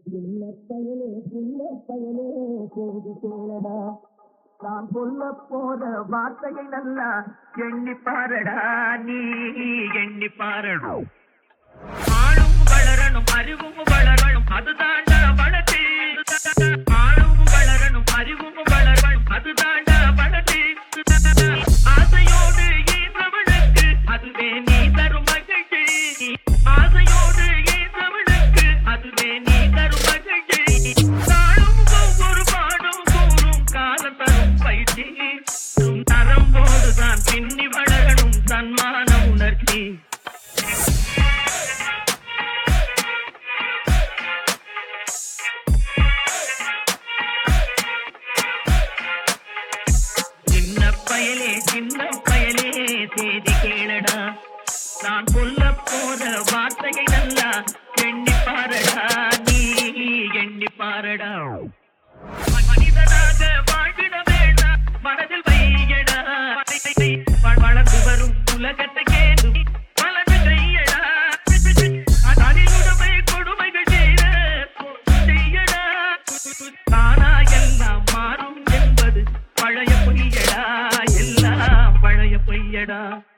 சின்ன பயலே சின்ன பயலே செய்தி கேளடா நான் சொல்ல போற வார்த்தையை நல்லா எண்ணி பாரடா நீ எண்ணி பாரடா ஆளும் வளரணும் அறிவும் வளரணும் அதுதாண்டா வளர்ச்சி ஆளும் வளரணும் அறிவும் வளரணும் அதுதாண்டா வளர்ச்சி ஆசையோடு ஈன்றவனுக்கு அதுவே நீ தரும் மகிழ்ச்சி ஆசையோடு ஈன்றவனுக்கு அதுவே நீ தரும் மகிழ்ச்சி நாளும் ஒவ்வொரு பாடும் கூறும் காலம் தரும் பயிற்சி உன் நரம்போடுதான் பின்னி வளரணும் தன்மான உணர்ச்சி சின்ன பயலே சின்ன பயலே செய்தி கேளடா நான் சொல்ல போற வார்த்தையை நல்லா எண்ணி பாரடா நீ எண்ணி பாரடா மனிதனாக வாழ்விட வேண்டாம் மனதில் வையடா வ- வளர்ந்து வரும் உலகத்தை கேடு வளர்ந்து கையடா தனியுடைமை கொடுமைகள் செய்த செய்யடா தானா எல்லாம் மாறும் என்பது பழைய பொய்யடா எல்லாம் பழைய பொய்யடா